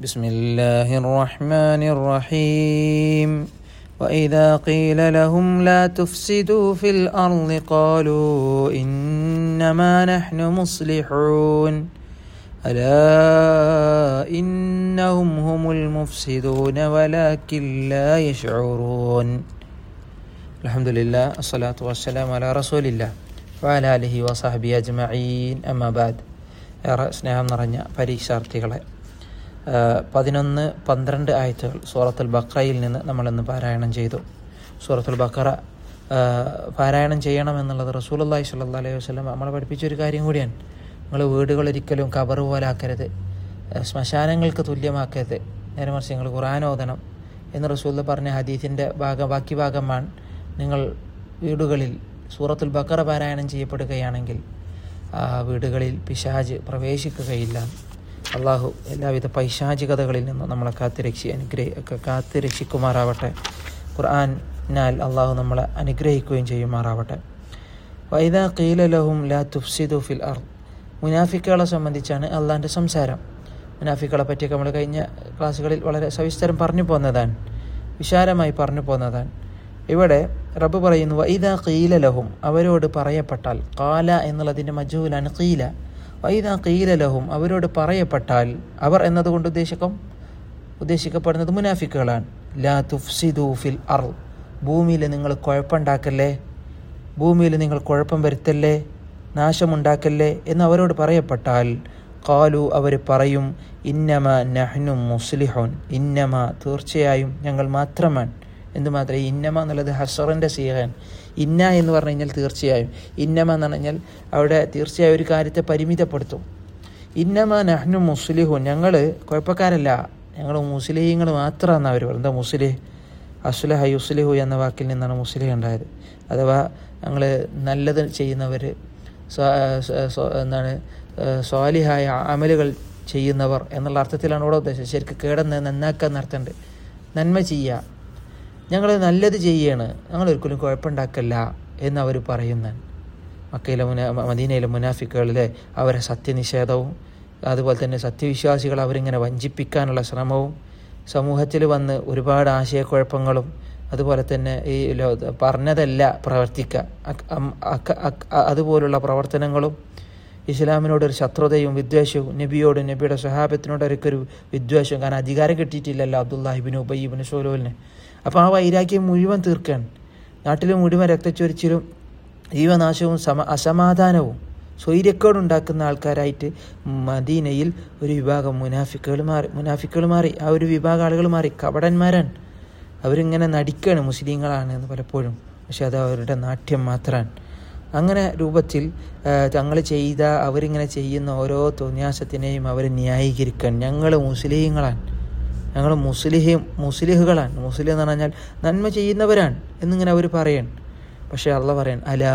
بسم الله الرحمن الرحيم وإذا قيل لهم لا تفسدوا في الأرض قالوا إنما نحن مصلحون ألا إنهم هم المفسدون ولكن لا يشعرون الحمد لله الصلاة والسلام على رسول الله وعلى آله وصحبه أجمعين أما بعد ഏറെ സ്നേഹം നിറഞ്ഞ പരീക്ഷാർത്ഥികളെ ആ, പതിനൊന്ന് പന്ത്രണ്ട് ആയത്തുകൾ സൂറത്തുൽ ബക്രയിൽ നിന്ന് നമ്മളിന്ന് പാരായണം ചെയ്തു സൂറത്തുൽ ബക്കറ ആ, പാരായണം ചെയ്യണം എന്നുള്ളത് റസൂലുള്ളാഹി സ്വല്ലല്ലാഹു അലൈഹി വസല്ലം നമ്മളെ പഠിപ്പിച്ച ഒരു കാര്യം കൂടിയാണ് നിങ്ങൾ വീടുകൾ ഒരിക്കലും കബർ പോലെ ആക്കരുത് ആ, ശ്മശാനങ്ങൾക്ക് തുല്യമാക്കരുത് നേരെ മറിച്ച് നിങ്ങൾ ഖുർആൻ ഓതണം എന്ന് റസൂൽ പറഞ്ഞ ഹദീസിൻ്റെ ഭാഗം ബാക്കി ഭാഗമാണ് നിങ്ങൾ വീടുകളിൽ സൂറത്തുൽ ബക്കറ പാരായണം ചെയ്യപ്പെടുകയാണെങ്കിൽ ആ വീടുകളിൽ പിശാജ് പ്രവേശിക്കുകയില്ല അള്ളാഹു എല്ലാവിധ പൈശാചികതകളിൽ നിന്നും നമ്മളെ കാത്തുരക്ഷി അനുഗ്രഹ കാത്തുരക്ഷിക്കുമാറാവട്ടെ ഖുർആനാൽ അള്ളാഹു നമ്മളെ അനുഗ്രഹിക്കുകയും ചെയ്യുമാറാവട്ടെ വൈദ കീലലഹും ലാ തുഫ്സിദു ഫിൽ അർ മുനാഫിക്കുകളെ സംബന്ധിച്ചാണ് അള്ളാഹിൻ്റെ സംസാരം മുനാഫിക്കുകളെ പറ്റിയൊക്കെ നമ്മൾ കഴിഞ്ഞ ക്ലാസ്സുകളിൽ വളരെ സവിസ്തരം പറഞ്ഞു പോന്നതാണ് വിശാലമായി പറഞ്ഞു പോന്നതാണ് ഇവിടെ റബ്ബ് പറയുന്നു വൈദ കീലലഹും അവരോട് പറയപ്പെട്ടാൽ കാല എന്നുള്ളതിൻ്റെ മജൂലാണ് കീല വൈദ കീലലഹും അവരോട് പറയപ്പെട്ടാൽ അവർ എന്നതുകൊണ്ട് ഉദ്ദേശിക്കും ഉദ്ദേശിക്കപ്പെടുന്നത് മുനാഫിക്കുകളാണ് ലാ തുഫ്സിദു ഫിൽ അർ ഭൂമിയിൽ നിങ്ങൾ കുഴപ്പമുണ്ടാക്കല്ലേ ഭൂമിയിൽ നിങ്ങൾ കുഴപ്പം വരുത്തല്ലേ നാശമുണ്ടാക്കല്ലേ എന്ന് അവരോട് പറയപ്പെട്ടാൽ കാലു അവർ പറയും ഇന്നമ നഹ്നു മുസ്ലിഹോൻ ഇന്നമ തീർച്ചയായും ഞങ്ങൾ മാത്രമാണ് എന്തുമാത്രം ഇന്നമ എന്നുള്ളത് ഹസറിൻ്റെ സീഹൻ ഇന്ന എന്ന് പറഞ്ഞു കഴിഞ്ഞാൽ തീർച്ചയായും ഇന്നമ എന്ന് പറഞ്ഞാൽ അവിടെ തീർച്ചയായും ഒരു കാര്യത്തെ പരിമിതപ്പെടുത്തും ഇന്നമ നഹ്നു മുസ്ലിഹു ഞങ്ങൾ കുഴപ്പക്കാരല്ല ഞങ്ങൾ മുസ്ലിങ്ങൾ മാത്രമാണ് അവർ പറയുന്നത് എന്താ മുസ്ലിഹ് അസ്ലഹ യുസ്ലിഹു എന്ന വാക്കിൽ നിന്നാണ് മുസ്ലിഹ് ഉണ്ടായത് അഥവാ ഞങ്ങൾ നല്ലത് ചെയ്യുന്നവർ എന്താണ് സ്വാലിഹായ അമലുകൾ ചെയ്യുന്നവർ എന്നുള്ള അർത്ഥത്തിലാണ് ഇവിടെ ഉദ്ദേശിച്ചത് ശരിക്കും കേടന്ന് നന്നാക്കുക എന്നർത്ഥമുണ്ട് നന്മ ചെയ്യുക ഞങ്ങൾ നല്ലത് ചെയ്യാണ് ഞങ്ങൾ ഒരിക്കലും കുഴപ്പമുണ്ടാക്കല്ല എന്ന് അവർ പറയുന്നതാണ് മക്കയിലെ മുന മദീനയിലെ മുനാഫിക്കുകളിലെ അവരെ സത്യനിഷേധവും അതുപോലെ തന്നെ സത്യവിശ്വാസികൾ അവരിങ്ങനെ വഞ്ചിപ്പിക്കാനുള്ള ശ്രമവും സമൂഹത്തിൽ വന്ന് ഒരുപാട് ആശയക്കുഴപ്പങ്ങളും അതുപോലെ തന്നെ ഈ ലോ പറഞ്ഞതല്ല പ്രവർത്തിക്കുക അക്- അം- അക്ക- അക്- അ- അതുപോലുള്ള പ്രവർത്തനങ്ങളും ഇസ്ലാമിനോട് ഒരു ശത്രുതയും വിദ്വേഷവും നബിയോട് നബിയുടെ സഹാബത്തിനോട് അവർക്ക് ഒരു വിദ്വേഷവും കാരണം അധികാരം കിട്ടിയിട്ടില്ലല്ലോ അബ്ദുല്ലാഹിബിന് ഉബയ്യബിന് സോലോലിന് അപ്പോൾ ആ വൈരാഗ്യം മുഴുവൻ തീർക്കാൻ നാട്ടിൽ മുഴുവൻ രക്തച്ചൊരിച്ചിലും ജീവനാശവും സമ അസമാധാനവും സ്വൈര്യക്കേടുണ്ടാക്കുന്ന ആൾക്കാരായിട്ട് മദീനയിൽ ഒരു വിഭാഗം മുനാഫിക്കുകൾ മാറി മുനാഫിക്കുകൾ മാറി ആ ഒരു വിഭാഗം ആളുകൾ മാറി കപടന്മാരാണ് അവരിങ്ങനെ നടിക്കുകയാണ് മുസ്ലിങ്ങളാണ് എന്ന് പലപ്പോഴും പക്ഷെ അത് അവരുടെ നാട്യം മാത്രമാണ് അങ്ങനെ രൂപത്തിൽ തങ്ങൾ ചെയ്ത അവരിങ്ങനെ ചെയ്യുന്ന ഓരോ തോന്യാസത്തിനെയും അവർ ന്യായീകരിക്കാൻ ഞങ്ങൾ മുസ്ലിങ്ങളാണ് ഞങ്ങൾ മുസ്ലിഹി മുസ്ലിഹുകളാണ് മുസ്ലിം എന്ന് പറഞ്ഞാൽ നന്മ ചെയ്യുന്നവരാണ് എന്നിങ്ങനെ അവർ പറയാണ് പക്ഷേ അള്ള പറയാൻ അലാ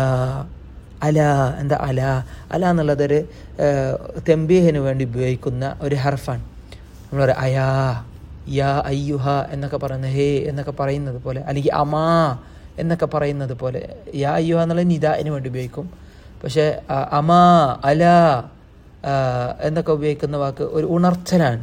അല എന്താ അല അല എന്നുള്ളതൊരു തെമ്പീഹിന് വേണ്ടി ഉപയോഗിക്കുന്ന ഒരു ഹർഫാണ് നമ്മൾ പറയാം അയാ യാ അയ്യുഹ എന്നൊക്കെ പറയുന്ന ഹേ എന്നൊക്കെ പറയുന്നത് പോലെ അല്ലെങ്കിൽ അമാ എന്നൊക്കെ പറയുന്നത് പോലെ യാ അയ്യുഹ എന്നുള്ള നിദാന് വേണ്ടി ഉപയോഗിക്കും പക്ഷേ ആ, അമാ അല ആ, എന്നൊക്കെ ഉപയോഗിക്കുന്ന വാക്ക് ഒരു ഉണർത്തലാണ്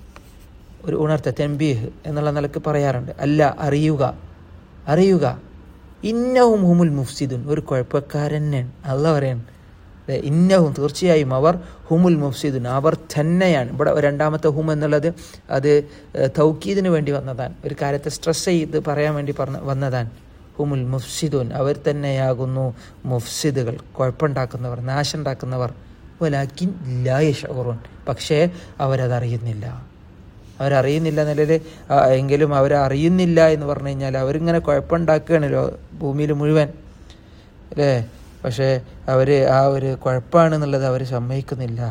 ഒരു ഉണർത്ത തെമ്പീഹ് എന്നുള്ള നിലക്ക് പറയാറുണ്ട് അല്ല അറിയുക അറിയുക ഇന്നവും ഹുമുൽ മുഫ്സിദുൻ ഒരു കുഴപ്പക്കാരനാണ് അല്ല പറയാണ് ദേ, ഇന്നവും തീർച്ചയായും അവർ ഹുമുൽ മുഫ്സിദുൻ അവർ തന്നെയാണ് ഇവിടെ രണ്ടാമത്തെ ഹും എന്നുള്ളത് അത് ഏഹ്, തൗക്കീദിന് വേണ്ടി വന്നതാണ് ഒരു കാര്യത്തെ സ്ട്രെസ് ചെയ്ത് പറയാൻ വേണ്ടി പറഞ്ഞ വന്നതാണ് ഹുമുൽ മുഫ്സിദുൻ അവർ തന്നെയാകുന്നു മുഫ്സിദുകൾ കുഴപ്പമുണ്ടാക്കുന്നവർ നാശം ഉണ്ടാക്കുന്നവർ വലാക്കിൻ ലായഷോറുൻ പക്ഷേ അവരതറിയുന്നില്ല അവരറിയുന്നില്ല നിലയിൽ എങ്കിലും അവരറിയുന്നില്ല എന്ന് പറഞ്ഞു കഴിഞ്ഞാൽ അവരിങ്ങനെ കുഴപ്പമുണ്ടാക്കുകയാണല്ലോ ഭൂമിയിൽ മുഴുവൻ അല്ലേ പക്ഷേ അവർ ആ ഒരു കുഴപ്പമാണെന്നുള്ളത് അവർ സമ്മതിക്കുന്നില്ല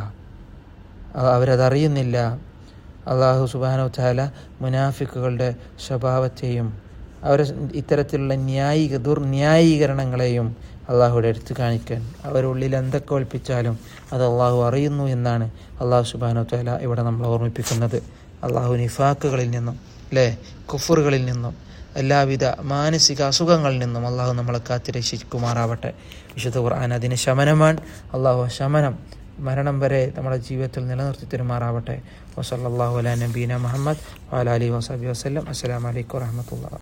അ- അവരതറിയുന്നില്ല അള്ളാഹു സുബാനു താല മുനാഫിക്കുകളുടെ സ്വഭാവത്തെയും അവരെ ഇത്തരത്തിലുള്ള ന്യായിക ദുർന്യായീകരണങ്ങളെയും അള്ളാഹുടെ എടുത്തു കാണിക്കാൻ അവരുള്ളിൽ എന്തൊക്കെ ഒളിപ്പിച്ചാലും അത് അള്ളാഹു അറിയുന്നു എന്നാണ് അള്ളാഹു സുബാനു താല ഇവിടെ നമ്മൾ ഓർമ്മിപ്പിക്കുന്നത് അള്ളാഹു നിഫാക്കുകളിൽ നിന്നും അല്ലേ കുഫറുകളിൽ നിന്നും എല്ലാവിധ മാനസിക അസുഖങ്ങളിൽ നിന്നും അള്ളാഹു നമ്മളെ കാത്തിരക്ഷിക്കുമാറാവട്ടെ വിശുദ്ധ ഖുർആൻ അതിന് ശമനമാണ് അള്ളാഹു ആ ശമനം മരണം വരെ നമ്മുടെ ജീവിതത്തിൽ നിലനിർത്തി തരുമാറാവട്ടെ വസല്ലാഹു അല നബീന മുഹമ്മദ് വാലാലി വസാബി വസ്ലം അസ്സലാമലൈക്കും വാഹമത്തുള്ള